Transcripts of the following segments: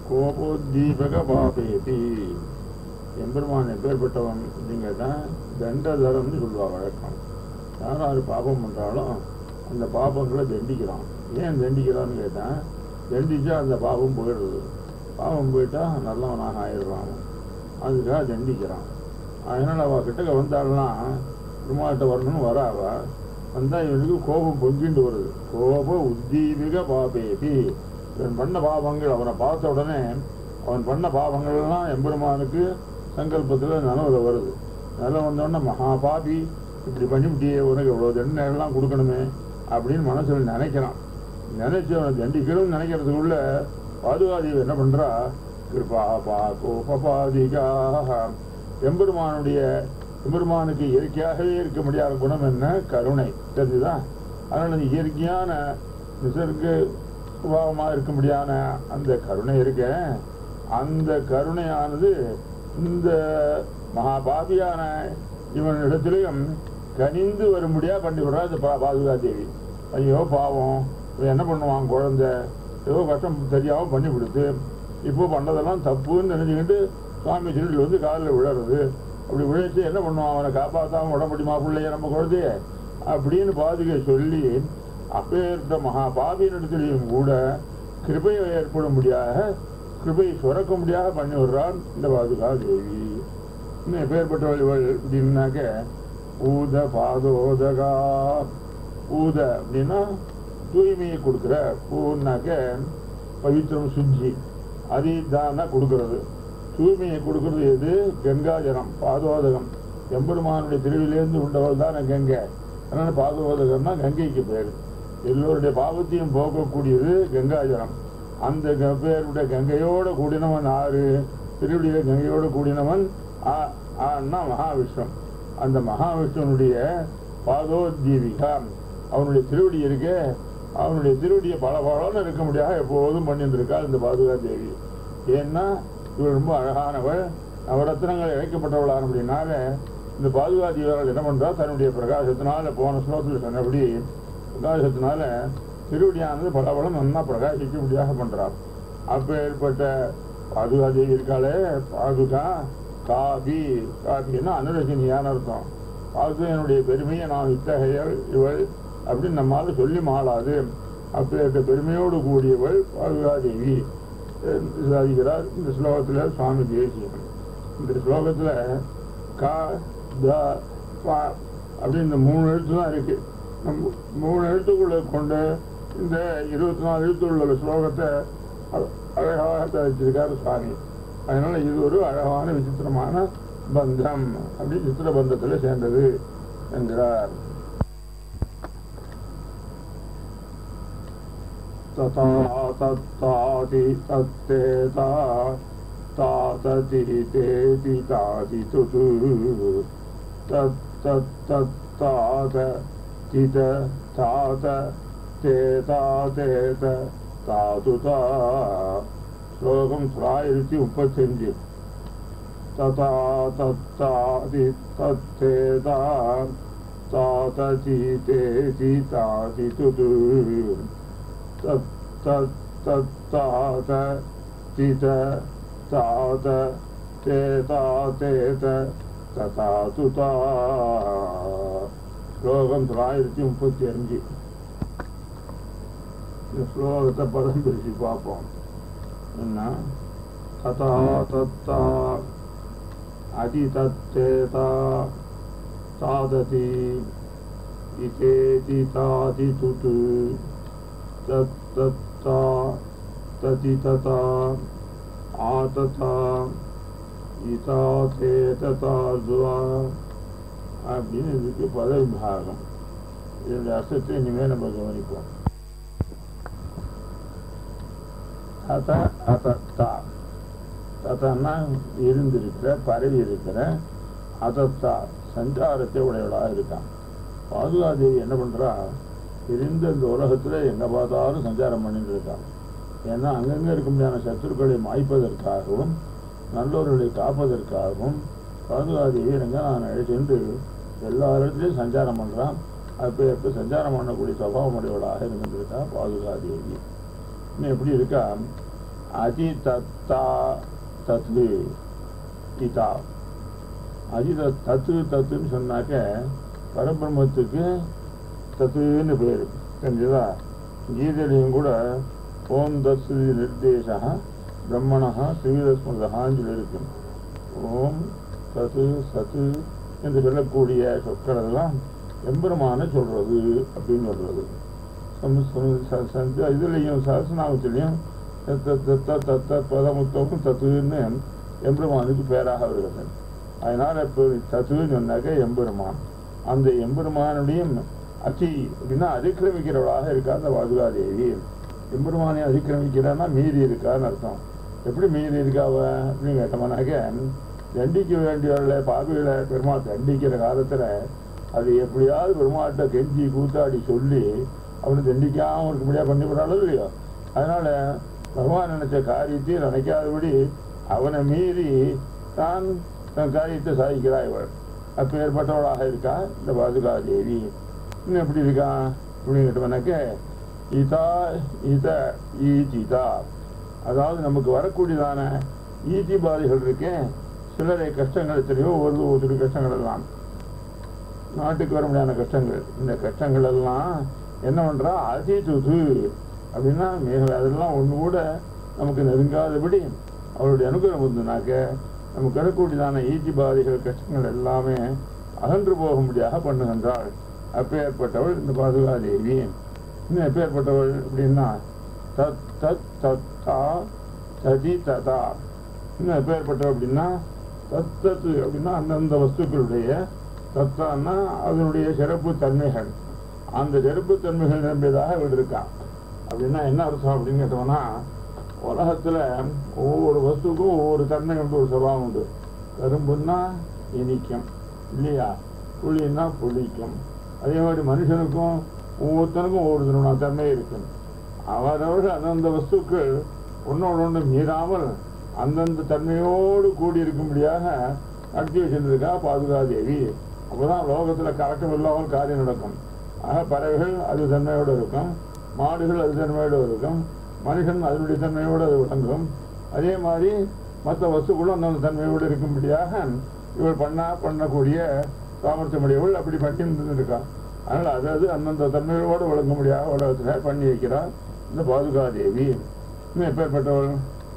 கோபோத்தீபக பாபேதி எம்பெருமான் எப்பேற்பட்டவன் அப்படிங்கிறத தண்டதரம்னு சொல்லுவா வழக்கம் யார் யார் பாபம் பண்ணுறாலும் அந்த பாபங்களை தண்டிக்கிறான் ஏன் தண்டிக்கிறான்னு கேட்டேன் தண்டிச்சா அந்த பாபம் போயிடுறது பாவம் போயிட்டா நல்லவனாக ஆயிடுறான் அதுக்காக தண்டிக்கிறான் அதனால் அவள் கிட்டக்க வந்தாள்னா பெருமாள்கிட்ட வரணும்னு வரா அவ வந்தால் இவனுக்கு கோபம் பொங்கிண்டு வருது கோப உத்தீபிக பாபேபி இவன் பண்ண பாவங்கள் அவனை பார்த்த உடனே அவன் பண்ண பாவங்கள்லாம் எம்பெருமானுக்கு சங்கல்பத்தில் நனவுல வருது நிலம் வந்தோடனே மகா பாபி இப்படி பண்ணிவிட்டியே உனக்கு இவ்வளோ தண்டனைலாம் கொடுக்கணுமே அப்படின்னு மனசில் நினைக்கிறான் நினைச்சு அவனை தண்டிக்கணும்னு நினைக்கிறதுக்குள்ள பாதுகாதி என்ன பண்றா கிருபா பா கோபாதிகாக எம்பெருமானுடைய எம்பெருமானுக்கு இயற்கையாகவே இருக்க முடியாத குணம் என்ன கருணை தெரிஞ்சுதா அதனால இந்த இயற்கையான நிசர்க சுபாவமாக இருக்க முடியாத அந்த கருணை இருக்க அந்த கருணையானது இந்த மகாபாபியான இவனிடத்திலையும் கனிந்து வரும்படியா பண்ணி விடுறா இந்த பா பாதுகா தேவி ஐயோ பாவம் இவன் என்ன பண்ணுவான் குழந்தை ஏதோ கஷ்டம் தெரியாமல் பண்ணி கொடுத்து இப்போ பண்ணதெல்லாம் தப்புன்னு நினைச்சுக்கிட்டு சுவாமி திருடி வந்து காலில் விழறது அப்படி விழுத்து என்ன பண்ணுவான் அவனை காப்பாற்றாம விட முடியுமா பிள்ளைய நம்ம குழந்தைய அப்படின்னு பாதுகை சொல்லி அப்பேற்ற மகா பாபியினிடத்திலையும் கூட கிருபை ஏற்படும்படியாக கிருபை சுரக்க முடியாத பண்ணி விடுறான் இந்த பாதுகா தேவி இன்னும் எப்பேற்பட்டவள் இவள் அப்படின்னாக்க ஊத பாதோதகா ஊத அப்படின்னா தூய்மையை கொடுக்குற பூன்னாக்க பவித்திரம் சுஜி அதிதான கொடுக்கறது தூய்மையை கொடுக்கறது எது கங்காஜலம் பாதோதகம் எம்பெருமானுடைய திருவிலேருந்து உண்டவள் தானே கங்கை அதனால பாதோதகம்னா கங்கைக்கு பேர் எல்லோருடைய பாவத்தையும் போக்கக்கூடியது கங்காஜலம் அந்த க- பேருடைய கங்கையோட கூடினவன் ஆறு திருவடியில கங்கையோட கூடினவன் ஆ ஆன்னா மகாவிஷ்ணு அந்த மகாவிஷ்ணுனுடைய பாதோஜீவிகா அவனுடைய திருவடி இருக்க அவனுடைய திருவடியை பல பலன்னு இருக்க முடியாத எப்போதும் பண்ணிட்டு இருக்கா இந்த பாதுகா தேவி ஏன்னா இவள் ரொம்ப அழகானவள் நவரத்னங்கள் இழைக்கப்பட்டவளான அப்படின்னால இந்த பாதுகா தேவியால் என்ன பண்றா தன்னுடைய பிரகாசத்தினால போன ஸ்லோகத்தில் சொன்னபடி பிரகாசத்தினால திருவடியானது பல பலம் நன்னா பிரகாசிக்கும்படியாக பண்றாள் அப்ப ஏற்பட்ட பாதுகா தேவி இருக்காளே பாதுகா காபி காபின்னா அனுரசினியான அர்த்தம் பாதுகையனுடைய பெருமையை நான் இத்தகைய இவள் அப்படின்னு நம்மால சொல்லி மாளாது அப்பேற்ற பெருமையோடு கூடியவள் பாதுகாதேவி என்று சாதிக்கிறார் இந்த ஸ்லோகத்தில் சுவாமி தேசியம் இந்த ஸ்லோகத்தில் கா த பா அப்படி இந்த மூணு எழுத்து தான் இருக்கு நம்ம மூணு எழுத்துக்களை கொண்டு இந்த இருபத்தி நாலு எழுத்துள்ள ஸ்லோகத்தை அ- அழகாக தரிச்சிருக்கார் சுவாமி அதனால இது ஒரு அழகான விசித்திரமான பந்தம் அப்படி சித்திர பந்தத்தில் சேர்ந்தது என்கிறார் तथा तत्ताति तत्तेता तातति तेति ताति तुतु तत्तत्तत्तात तित तात तेता तेत तातुता श्लोकं தொள்ளாயிரத்தி முப்பத்தஞ்சு तथा तत्ताति तत्तेता तातति तेति ताति तुतु तत् तत् तत्तात तित तात तेता तेत ததா துதா ஸ்லோகம் தொள்ளாயிரத்தி முப்பத்தி அஞ்சு இந்த ஸ்லோகத்தை பதம் பிரிச்சு பார்ப்போம் என்ன ததா தத்தா அதிதத்தேதா தாததி इतेति ताति तुत् तत्तत्ता ततितता आतता इता ते तथा துவா அப்படின்னு இதுக்கு பத விபாகம் இதனுடைய அர்த்தத்தை இனிமேல் நம்ம கவனிப்போம் தத அதத்தா தத்தன்னா இருந்திருக்கிற பரவி இருக்கிற அதத்தா சஞ்சாரத்தை உடையவளாக இருக்கான் பாதுகாதேவி என்ன பண்றா இருந்த இந்த உலகத்துல எங்க பார்த்தாலும் சஞ்சாரம் பண்ணிட்டு இருக்கான் ஏன்னா அங்கங்க இருக்க முடியாத சத்துருக்களை மாய்ப்பதற்காகவும் நல்லோர்களை காப்பதற்காகவும் பாதுகாதேவி எங்க நான் அழைச்சிட்டு எல்லா இடத்துலையும் சஞ்சாரம் பண்றான் அப்போ எப்போ சஞ்சாரம் பண்ணக்கூடிய சுபாவம் உடையவளாக இருந்துருக்கா பாதுகாதேவி இன்னும் எப்படி இருக்கா அதி தத்தா தத்து இதா அஜித தத்து தத்துன்னு சொன்னாக்க பரபிரம்மத்துக்கு தத்துன்னு பேர் தெரிஞ்சதா கீதையிலையும் கூட ஓம் தத்து நிர்தேசா பிரம்மணா திரிவிதஸ்மதான்னு சொல்லியிருக்கு ஓம் தத்து சத்து என்று சொல்லக்கூடிய சொற்கள் எல்லாம் எம்பெருமான சொல்றது அப்படின்னு சொல்றது சம்- சம்- ச- ச- இதுலேயும் சரசநாமத்திலையும் தத்த தத்த தத்த பதமுத்தமும் தத்துன்னு எம்பெருமானுக்கு பேராக வருகிறது அதனால இப்போ தத்துன்னு சொன்னாக்க எம்பெருமான் அந்த எம்பெருமானுடைய அச்சி அப்படின்னா அதிக்கிரமிக்கிறவளாக இருக்கா அந்த வாதுகாதேவி எம்பெருமானை அதிக்கிரமிக்கிறான்னா மீறி இருக்கான்னு அர்த்தம் எப்படி மீறி இருக்காவ அப்படின்னு கேட்டோம்னாக்க தண்டிக்க வேண்டியவர்களை பாபிகளை பெருமாள் தண்டிக்கிற காலத்துல அது எப்படியாவது பெருமாள்கிட்ட கெஞ்சி கூத்தாடி சொல்லி அவனை தண்டிக்காம இருக்கும்படியா பண்ணிவிடாலும் இல்லையோ அதனால பகவான் நினைச்ச காரியத்தை நினைக்காதபடி அவனை மீறி தான் தன் காரியத்தை சாதிக்கிறாய் இவள் அப்போ ஏற்பட்டவளாக இருக்கா இந்த பாதுகாதேவி இன்னும் எப்படி இருக்கா அப்படின்னு கேட்டவனாக்க இதா இத ஈஜிதா அதாவது நமக்கு வரக்கூடியதான ஈட்டி பாதைகள் இருக்கே சிலரை கஷ்டங்கள் எத்தனையோ ஒரு ஒரு கஷ்டங்கள் எல்லாம் நாட்டுக்கு வர முடியாத கஷ்டங்கள் இந்த கஷ்டங்கள் எல்லாம் என்ன பண்றா அதிதுது அப்படின்னா மிக அதெல்லாம் ஒன்று கூட நமக்கு நெருங்காதபடி அவருடைய அனுகிரகம் இருந்தனாக்க நமக்கு வரக்கூடியதான ஈட்டி பாதைகள் கஷ்டங்கள் எல்லாமே அகன்று போகும்படியாக பண்ணுகின்றாள் அப்பேற்பட்டவள் இந்த பாதுகாதேவி இன்னும் எப்பேற்பட்டவள் அப்படின்னா தத் தத் தத்தா ததி ததா இன்னும் எப்பேற்பட்டவள் அப்படின்னா தத் தத்து அப்படின்னா அந்தந்த வஸ்துக்களுடைய தத்தான்னா அதனுடைய சிறப்பு தன்மைகள் அந்த சிறப்பு தன்மைகள் நிரம்பியதாக இவள் இருக்கான் அப்படின்னா என்ன அர்த்தம் அப்படின்னு கேட்டோம்னா உலகத்துல ஒவ்வொரு வஸ்துக்கும் ஒவ்வொரு தன்மை உண்டு ஒரு சுபாவம் உண்டு கரும்புன்னா இனிக்கும் இல்லையா புளின்னா புளிக்கும் அதே மாதிரி மனுஷனுக்கும் ஒவ்வொருத்தனுக்கும் ஒவ்வொரு தன்மை- தன்மை இருக்கும் அவரவர்கள் அந்தந்த வஸ்துக்கள் ஒன்னோடு ஒன்று மீறாமல் அந்தந்த தன்மையோடு கூடி இருக்கும்படியாக நடத்தி வச்சிருந்திருக்கா பாதுகாதேவி அப்பதான் லோகத்துல கலக்கம் இல்லாமல் காரியம் நடக்கும் ஆக பறவைகள் அது தன்மையோடு இருக்கும் மாடுகள் அது தன்மையோடு இருக்கும் மனுஷன் அதனுடைய தன்மையோடு அது விளங்கும் அதே மாதிரி மற்ற வஸ்துக்களும் அந்தந்த தன்மையோடு இருக்கும்படியாக இவள் பண்ணா பண்ணக்கூடிய சாமர்த்தியமுடையவள் அப்படி பண்ணி இருக்கா அதனால் அதாவது அந்தந்த தன்மையோடு விளங்க முடியாத உலகத்தில் பண்ணி வைக்கிறார் இந்த பாதுகாதேவி இன்னும் எப்பேற்பட்டவள்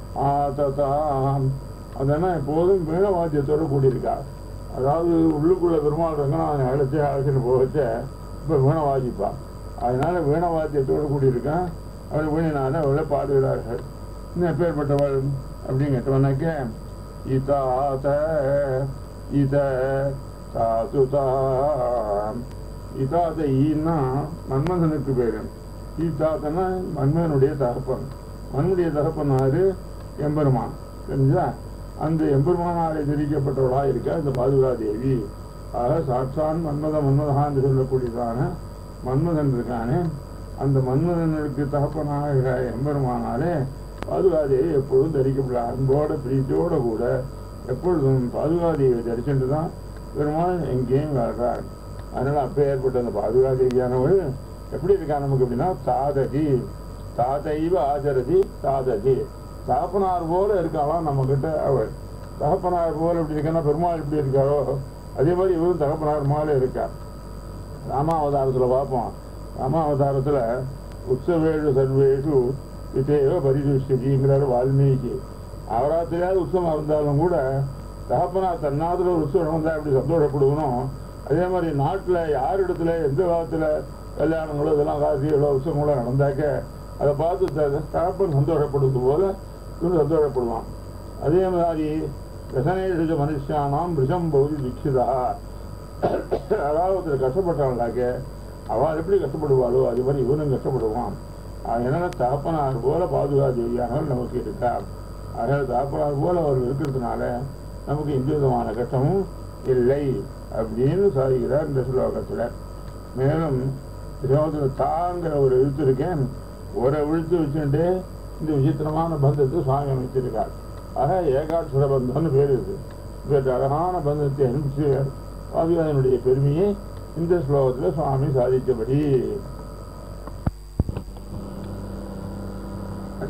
ஆதாம் அதெல்லாம் எப்போதும் வீணவாத்தியத்தோடு கூடியிருக்கா அதாவது உள்ளுக்குள்ள பெருமாள் ரங்கநாதனை அழைச்சி அழைச்சிட்டு போகச்ச இப்போ வீணை வாசிப்பான் அதனால வீணவாத்தியத்தோடு கூடியிருக்கான் அவள் வீணினால அவளை பாடுகிறார்கள் இன்னும் எப்பேற்பட்டவள் அப்படின்னு கேட்டவனாக்க இதாத இத தாதுதாம் இதாத ஈன்னா மன்மதனுக்கு பேரு ஈதாத்தனா மன்மதனுடைய தகப்பன் மன்னுடைய தகப்பனாரு எம்பெருமான் தெரிஞ்சா அந்த எம்பெருமானாலே தெரிவிக்கப்பட்டவளா இருக்க இந்த பாதுகாதேவி ஆக சாட்சான் மன்மத மன்மதா என்று சொல்லக்கூடியதான மன்மதன் இருக்கானே அந்த மன்மதனுக்கு தகப்பனாக எம்பெருமானாலே பாதுகாதேவி எப்பொழுதும் தரிக்கப்படல அன்போட பிரீத்தியோட கூட எப்பொழுதும் பாதுகாதேவியை தரிச்சுட்டு தான் பெருமாள் எங்கேயும் வாழ்றார் அதனால அப்போ ஏற்பட்ட அந்த பாதுகாதேவியானவள் எப்படி இருக்கா நமக்கு அப்படின்னா தாததி தாதைவ ஆச்சரதி தாததி தகப்பனார் போல இருக்காளாம் நம்ம கிட்ட அவள் தகப்பனார் போல எப்படி இருக்கா பெருமாள் எப்படி இருக்காரோ அதே மாதிரி இவரும் தகப்பனார் மேலே இருக்கார் ராமாவதாரத்துல பார்ப்போம் ராமாவதாரத்துல உற்சவேஷு சர்வேஷு விதேவ பரிதுஷ்டிங்கிறார் வால்மீகி அவராத்திரியாவது உற்சவம் இருந்தாலும் கூட தகப்பனார் தன்னாத்துல ஒரு உற்சவம் நடந்தா எப்படி சந்தோஷப்படுவனும் அதே மாதிரி நாட்டுல யார் இடத்துல எந்த காலத்துல கல்யாணங்களோ இதெல்லாம் காசிகளோ உற்சவங்களோ நடந்தாக்க அதை பார்த்து த- தகப்பன் சந்தோஷப்படுவது போல இவன் சந்தோஷப்படுவான் அதே மாதிரி ரசனேஷ மனுஷானாம் விஷம் பௌதி தீட்சிதா அதாவது ஒருத்தர் கஷ்டப்பட்டாங்களாக்க அவள் எப்படி கஷ்டப்படுவாளோ அது மாதிரி இவனும் கஷ்டப்படுவான் அதனால தகப்பனார் போல பாதுகாதேவியானவர் நமக்கு இருக்கா அதனால தகப்பனார் போல அவர் இருக்கிறதுனால நமக்கு எந்த விதமான கஷ்டமும் இல்லை அப்படின்னு சாதிக்கிறார் இந்த ஸ்லோகத்துல மேலும் ஸ்லோகத்தில் தாங்கிற ஒரு எழுத்து இருக்கேன் ஒரு எழுத்து வச்சுட்டு இந்த விசித்திரமான பந்தத்தை சுவாமி அமைச்சிருக்கார் ஆக ஏகாட்சர பந்தம்னு பேர் இருக்கு இவற்றை அழகான பந்தத்தை அனுப்பிச்சு பாதுகாதனுடைய பெருமையை இந்த ஸ்லோகத்தில் சுவாமி சாதித்தபடி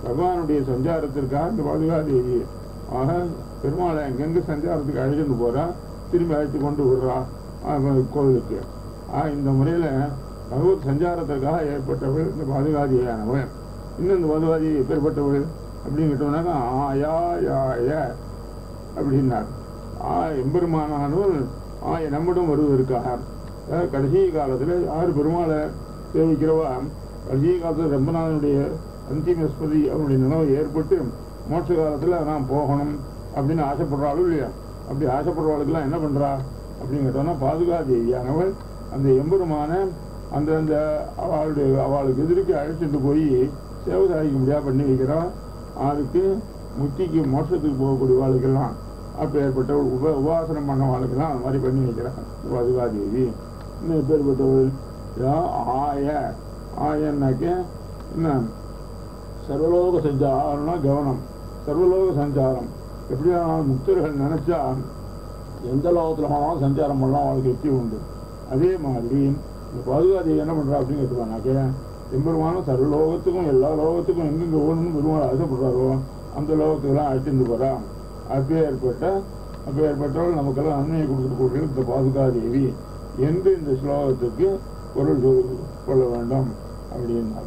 பகவானுடைய சஞ்சாரத்திற்காக இந்த பாதுகாதேவி ஆக பெருமாளை எங்கெங்க சஞ்சாரத்துக்கு அழைச்சிட்டு போறா திரும்பி அழைத்து கொண்டு விடுறா ஆஹ் கோவிலுக்கு ஆக இந்த முறையில பகவத் சஞ்சாரத்திற்காக ஏற்பட்டவள் இந்த பாதுகாதியானவள் இன்னும் இந்த பாதுகாதி எப்பேற்பட்டவள் அப்படின்னு கேட்டோம்னாக்கா ஆயா யாய அப்படின்னார் ஆ எம்பெருமானானவள் ஆய நம்மிடம் வருவதற்காக அதாவது கடைசி காலத்தில் யார் பெருமாளை சேவிக்கிறவா கடைசி காலத்தில் ரம்பநாதனுடைய அந்திம ஸ்மதி அவனுடைய நினைவு ஏற்பட்டு மோட்ச காலத்தில் நான் போகணும் அப்படின்னு ஆசைப்படுறாளும் இல்லையா அப்படி ஆசைப்படுறவளுக்கெல்லாம் என்ன பண்ணுறா அப்படின்னு கேட்டோம்னா பாதுகாதேவியானவள் அந்த எம்பெருமான அந்த அந்த அவளுடைய அவளுக்கு எதிர்க்கு அழைச்சிட்டு போய் சேவை சாதிக்க முடியாது பண்ணி வைக்கிறான் அதுக்கு முத்திக்கு மோட்சத்துக்கு போகக்கூடிய வாழ்க்கெல்லாம் அப்போ ஏற்பட்ட உப உபாசனம் பண்ண வாழ்க்கெல்லாம் அந்த மாதிரி பண்ணி வைக்கிறான் பாதுகாதேவி இன்னும் பேர்பட்டவள் யா ஆய ஆயன்னாக்க என்ன சர்வலோக சஞ்சாரம்னா கவனம் சர்வலோக சஞ்சாரம் எப்படியானாலும் முக்தர்கள் நினைச்சா எந்த லோகத்தில் வேணாலும் சஞ்சாரம் பண்ணலாம் அவளுக்கு வெற்றி உண்டு அதே மாதிரி இந்த பாதுகாதி என்ன பண்றா அப்படின்னு கேட்டுப்பானாக்க எம்பெருமானும் சர்வலோகத்துக்கும் எல்லா லோகத்துக்கும் எங்கெங்க ஓடணும்னு பெருமாள் ஆசைப்படுறாரோ அந்த லோகத்துக்கெல்லாம் அழைச்சிட்டு போறான் அப்பே ஏற்பட்ட அப்பே ஏற்பட்டவள் நமக்கெல்லாம் நன்மையை கொடுக்கக்கூடிய இந்த பாதுகாதேவி என்று இந்த ஸ்லோகத்துக்கு பொருள் சொல் கொள்ள வேண்டும் அப்படின்னார்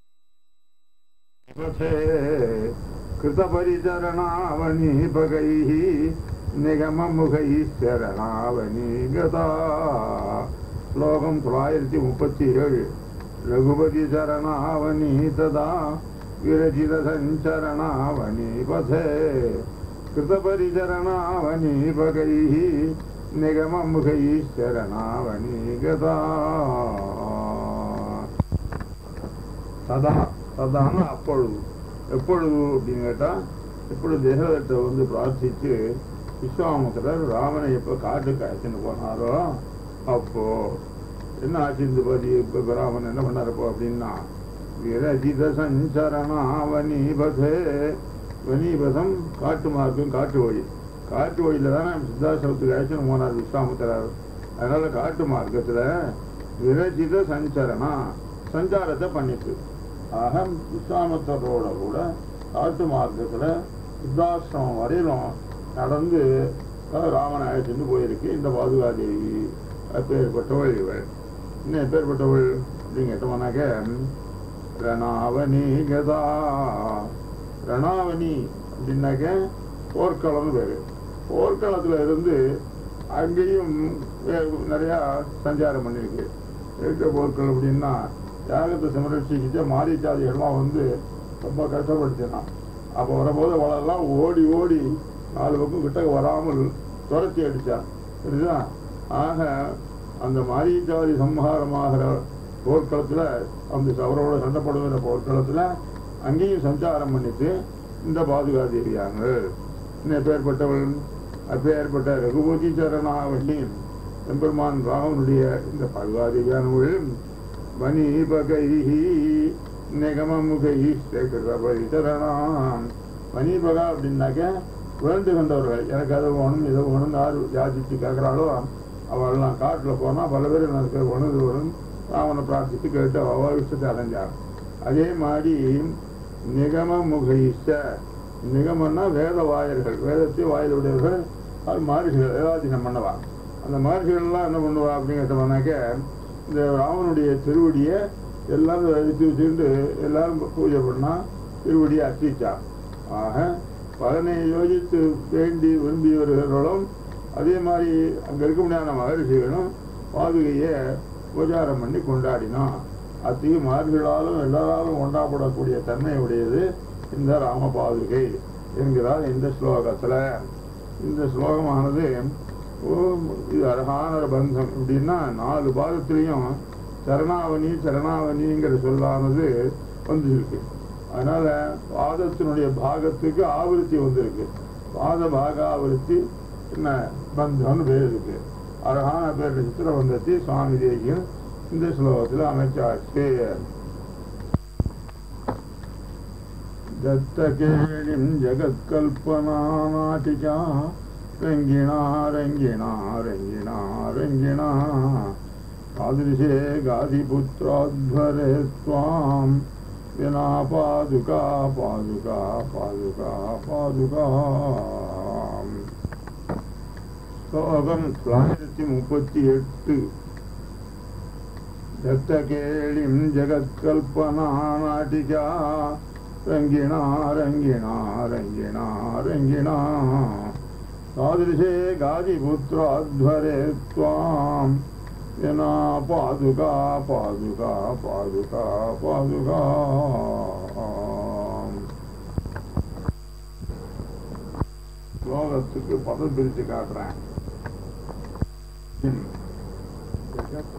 कृतपरिचरणावनीपकैः निगममुखैः शरणावनी गता श्लोकं தொள்ளாயிரத்தி முப்பத்தி ஏழு ரகுபதி சரணாவனி ததா விரச்சித சஞ்சரணாவனி பதே கிருதபரிச்சரணாவனி பகைः நிகமமுகைः शरणावनी गता சதா சதான்னா அப்பொழுது எப்பொழுது அப்படின்னு கேட்டால் எப்பொழுது தேகத்தை வந்து பிரார்த்தித்து விஸ்வாமுத்திரர் ராமனை எப்போ காட்டுக்கு அழைச்சிட்டு போனாரோ அப்போ என்ன ஆச்சு இந்த பதி இப்போ ராமன் என்ன பண்ணாரப்போ அப்படின்னா விரஜித சஞ்சரணா வனீபதே வனீபதம் காட்டு மார்க்கம் காட்டு வழி காட்டு வழியில தானே சித்தாசிரமத்துக்கு அழைச்சிட்டு போனார் விஸ்வாமுத்திரர் அதனால காட்டு மார்க்கத்தில் விரஜித சஞ்சரணா சஞ்சாரத்தை பண்ணிட்டு ஆக விஸ்வாமித்தரோட கூட காட்டு மார்க்கத்தில் சித்தாசிரமம் வரையிலும் நடந்து அஹ், ராமனை அழைச்சிட்டு போயிருக்கு இந்த பாதுகாதேவி அப்பேற்பட்டவள் இவள் இன்னும் எப்பேற்பட்டவள் அப்படின்னு கேட்டோம்னாக்க ரணாவணி கதா ரணாவணி அப்படின்னாக்க போர்க்களம்னு பேரு போர்க்களத்துல இருந்து அங்கேயும் வே- நிறையா சஞ்சாரம் பண்ணியிருக்கு இருக்க போர்கள் அப்படின்னா யாகத்தை சமரட்சிக்கிட்ட மாரிச்சாதிகள்லாம் வந்து ரொம்ப கஷ்டப்படுத்தினான் அப்போ வரும்போது அவளெல்லாம் ஓடி ஓடி நாலு பக்கம் கிட்ட வராமல் துரத்தி அடித்தான் சரிதா ஆக அந்த மாரிச்சாதி சம்ஹாரமாகிற போர்க்களத்தில் அந்த அவரோட சண்டை போடுகிற போர்க்களத்தில் அங்கேயும் சஞ்சாரம் பண்ணிட்டு இந்த பாதுகாதேவியாங்க இன்னும் பேர்பட்டவள் அப்பேற்பட்ட ரகுபதி சரணாவணியும் எம்பெருமான் ராமனுடைய இந்த பல்வாதிகானவள் வனீபகைஹி நிகமமுகைஹி சரணாம் வனீபகா அப்படின்னாக்க வேண்டு கொண்டவர்கள் எனக்கு அதை வேணும் இதை வேணும் யார் யாசிச்சு கேட்குறாளோ அவள்லாம் காட்டில் போனால் பல பேர் எனக்கு வேணும் இது வேணும் ராமனை பிரார்த்தித்து கேட்டு அவ விஷயத்தை அடைஞ்சார் அதே மாதிரி நிகமமுகைஷ நிகமன்னா வேத வாயர்கள் வேதத்தை வாயிலுடையவர்கள் அது மகர்ஷிகள் வேதாதினம் பண்ணுவா அந்த மகர்ஷிகள்லாம் என்ன பண்ணுவா அப்படின்னு கேட்டோம்னாக்க இந்த ராமனுடைய திருவடியை எல்லாரும் எடுத்து வச்சுக்கிட்டு எல்லாரும் பூஜை பண்ணா திருவடியை அர்ச்சிச்சா ஆக பலனை யோசித்து வேண்டி விரும்பி வருகிறவர்களும் அதே மாதிரி அங்கே இருக்க முடியாத மகர்ஷிகளும் பாதுகையை உபச்சாரம் பண்ணி கொண்டாடினோம் அத்தகைய மகர்ஷிகளாலும் எல்லாராலும் கொண்டாடப்படக்கூடிய தன்மை உடையது இந்த ராம பாதுகை என்கிறார் இந்த ஸ்லோகத்தில் இந்த ஸ்லோகமானது ஓ இது அழகான ஒரு பந்தம் எப்படின்னா நாலு பாதத்திலையும் சரணாவணி சரணாவணிங்கிற சொல்லானது வந்திருக்கு அதனால பாதத்தினுடைய பாகத்துக்கு ஆவருத்தி வந்திருக்கு பாத பாகாவருத்தி என்ன பந்தம்னு பேர் இருக்கு அழகான பேர் சித்திரபந்தத்தை சுவாமி தேசியன் இந்த ஸ்லோகத்தில் அமைச்சாச்சு दत्तकेणिं जगत्कल्पना नाटिका रङ्गिणा रङ्गिणा रङ्गिणा रङ्गिणा तादृशे गाधिपुत्राध्वरे त्वां வினா பாதுகா பாதுகா பாதுகா பாதுகா ஸ்லோகம் தொள்ளாயிரத்தி முப்பத்தி எட்டு दत्तकेळिं जगत्कल्पना नाटिका रङ्गिणा रङ्गिणा रङ्गिणा रङ्गिणा तादृशे गादिपुत्राध्वरे त्वां विना पादुका पादुका पादुका पादुका ஸ்லோகத்துக்கு பதம் பிரித்து காட்டுறேன் ஜெகத்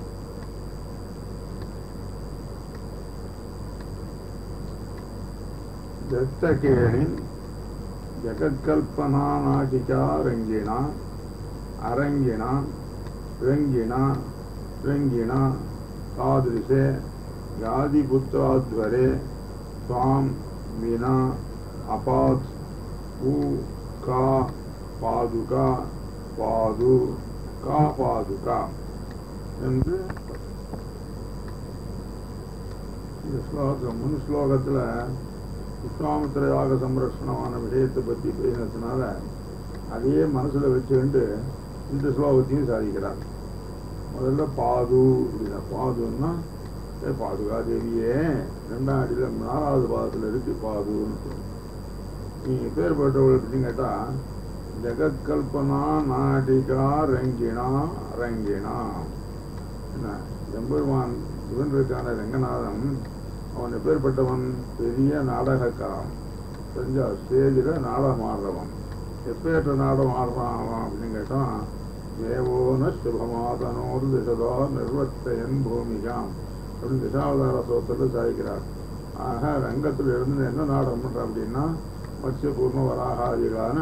ದತ್ತಕೇಳಿನ್ ಜಗತ್ಕಲ್ಪನಾ ನಾಟಿಕಾ ರಂಗಿಣ ಅರಂಗಿಣ ರಂಗಿಣ ರಂಗಿಣ ತಾದೃಶೆ ಯಾದಿಪುತ್ರಾಧ್ವರೆ ಸ್ವಾಂ ವಿನಾ ಅಪಾತ್ ಉ ಕಾ பாதுகா பாது கா பாதுகா என்று இந்த ஸ்லோகம் முன் ஸ்லோகத்தில் விஸ்வாமித்திர யாக சம்ரட்சணமான விஷயத்தை பற்றி பேசினதுனால அதையே மனசில் வச்சுக்கிட்டு இந்த ஸ்லோகத்தையும் சாதிக்கிறார் முதல்ல பாது அப்படின்னா பாதுன்னா ஏ பாதுகா தேவியே ரெண்டாம் அடியில் நாலாவது பாதத்தில் இருக்கு பாதுன்னு சொல்லு. நீ பேர் பெற்றவள் அப்படின்னு கேட்டால் ஜெகத்கல்பனா நாடிகா ரங்கிணா ரங்கிணா என்ன எம்பெருமான் இவன் இருக்கான ரங்கநாதன் அவன் எப்பேற்பட்டவன் பெரிய நாடகக்காரன் தெரிஞ்சா ஸ்டேஜில் நாடகம் ஆடுறவன் எப்பேற்ற நாடகம் ஆடுறான் அவன் அப்படின்னு கேட்டான் தேவோன சுபமாதனோடு திசதோ நிர்வர்த்தையன் பூமிகாம் அப்படின்னு திசாவதார சோத்தில் சாதிக்கிறார் ஆக ரங்கத்தில் இருந்து என்ன நாடகம் பண்ணுறான் அப்படின்னா மத்ய பூர்ண வராகாதிகளான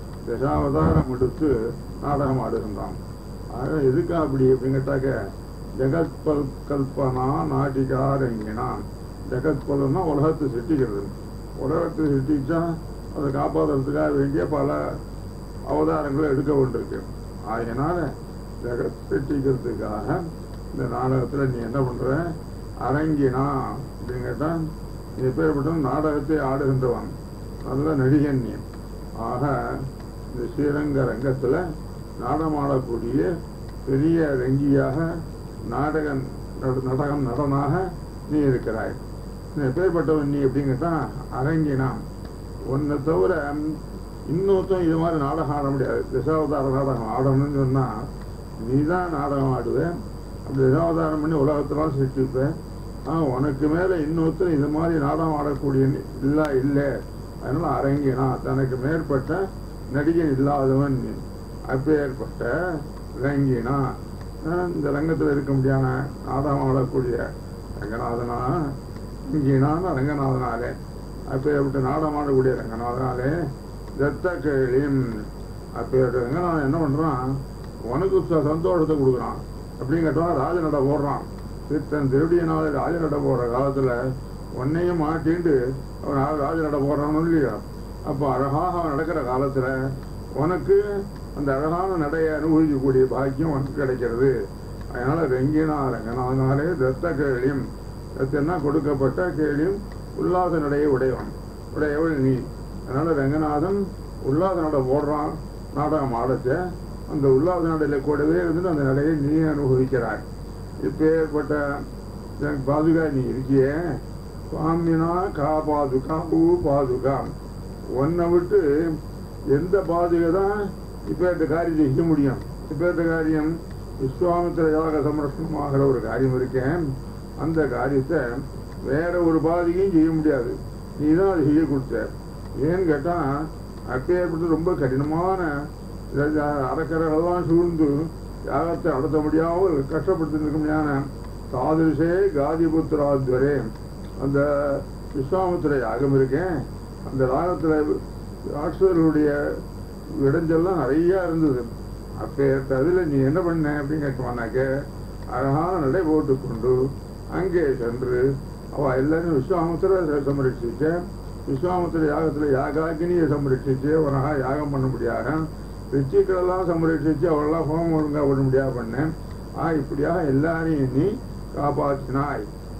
தசாவதாரம் எடுத்து நாடகம் ஆடுகின்றான் ஆக எதுக்கா அப்படி அப்படின்னு கேட்டாக்க ஜெகத் பல் கல்பனா நாட்டிகா ரங்கினான் ஜெகத் பல்னா உலகத்தை சிருஷ்டிக்கிறது உலகத்தை சிருஷ்டிச்சா அதை காப்பாற்றுறதுக்காக வேண்டிய பல அவதாரங்களை எடுக்க வேண்டியிருக்கு ஆகையினால ஜெகத் சிருஷ்டிக்கிறதுக்காக இந்த நாடகத்தில் நீ என்ன பண்ற அரங்கினா அப்படின்னு கேட்டா நீ எப்பேற்பட்ட நாடகத்தை ஆடுகின்றவன் நல்ல நடிகன் நீ ஆக இந்த ஸ்ரீரங்க ரங்கத்தில் நாடகமாடக்கூடிய பெரிய ரங்கியாக நாடக நட- நடகம் நடனாக நீ இருக்கிறாய் நீ எப்பேற்பட்டவன் நீ அப்படிங்கிட்டா அரங்கினான் உன்னை தவிர இன்னொருத்தன் இது மாதிரி நாடகம் ஆட முடியாது தசாவதார நாடகம் ஆடணும்னு சொன்னால் நீ தான் நாடகம் ஆடுவேன் அப்படி தசாவதாரம் பண்ணி உலகத்தெல்லாம் சிருஷ்டிப்பேன் ஆனால் உனக்கு மேலே இன்னொருத்தன் இது மாதிரி நாடகம் ஆடக்கூடிய இல்லை இல்லை அதனால அரங்கினா தனக்கு மேற்பட்ட நடிகன் இல்லாதவன் நீ அப்பேற்பட்ட ரங்கினா அஹ் இந்த ரங்கத்தில் இருக்க முடியாத நாடகம் ஆடக்கூடிய ரங்கநாதனா ரங்கினான்னு ரங்கநாதனாலே அப்பேற்பட்ட நாடகம் ஆடக்கூடிய ரங்கநாதனாலே தத்த கேளியும் அப்பேற்பட்ட ரங்கநாதன் என்ன பண்ணுறான் உனக்கு ச- சந்தோஷத்தை கொடுக்குறான் அப்படின்னு கேட்டா ராஜநட போடுறான் தன் திருடியனால ராஜநட போடுற காலத்தில் உன்னையும் மாட்டின்ட்டு அவன் ரா- ராஜநட போடுறான்னு இல்லையா அப்போ அழகாக அவன் நடக்கிற காலத்தில் உனக்கு அந்த அழகான நடையை அனுபவிக்கக்கூடிய பாக்கியம் உனக்கு கிடைக்கிறது அதனால ரெங்கினா ரங்கநாதனாலே தத்த கேளியும் தத்தன்னா கொடுக்கப்பட்ட கேளியும் உல்லாச நடையை உடையவன் உடையவள் நீ அதனால ரங்கநாதன் உல்லாச நடை போடுறான் நாடகம் ஆடச்ச அந்த உல்லாச நடையில கூடவே இருந்து அந்த நடையை நீ அனுபவிக்கிறாய் இப்பேற்பட்ட எனக்கு பாதுகா நீ இருக்கியே சுவாமினா கா பாதுகா பூ பாதுகா உன்னை விட்டு எந்த பாதுகை தான் இப்போ இந்த காரியத்தை செய்ய முடியும் இப்போ இந்த காரியம் விஸ்வாமித்திர யாக சம்ரட்சணமாகிற ஒரு காரியம் இருக்கேன் அந்த காரியத்தை வேற ஒரு பாதிகையும் செய்ய முடியாது நீ தான் அதை செய்ய கொடுத்த ஏன்னு கேட்டால் அப்பேற்பட்டு ரொம்ப கடினமான அறக்கரெல்லாம் சூழ்ந்து யாகத்தை நடத்த முடியாமல் கஷ்டப்பட்டு இருக்க முடியாத தாதிருஷே காதிபுத்திராத்வரே அந்த விஸ்வாமித்திர யாகம் இருக்கேன் அந்த யாகத்தில் ராட்சசர்களுடைய இடைஞ்செல்லாம் நிறையா இருந்தது அப்போ அதில் நீ என்ன பண்ண அப்படின்னு கேட்டோம்னாக்க அழகான நடை போட்டுக்கொண்டு அங்கே சென்று அவள் எல்லாரும் விஸ்வாமித்திர சமரட்சிச்ச விஸ்வாமித்திர யாகத்தில் யாகாக்கினியை சமரட்சிச்சு உனகா யாகம் பண்ண முடியாத ரிச்சிகளெல்லாம் சமரட்சிச்சு அவளெல்லாம் ஹோமம் ஒழுங்காக பண்ண முடியாது பண்ணேன் ஆ இப்படியாக எல்லாரையும் நீ காப்பாற்றினாய்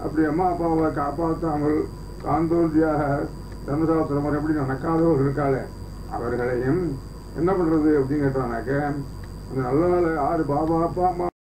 அப்படி அம்மா அப்பாவை காப்பாற்றாமல் காந்தோர்ஜியாக தர்மசாஸ்திரம் எப்படி நடக்காதவர்கள் இருக்காளே அவர்களையும் என்ன பண்றது அப்படின்னு கேட்டானாக்க அந்த நல்ல வேலை யாரு பாபா அப்பா அம்மா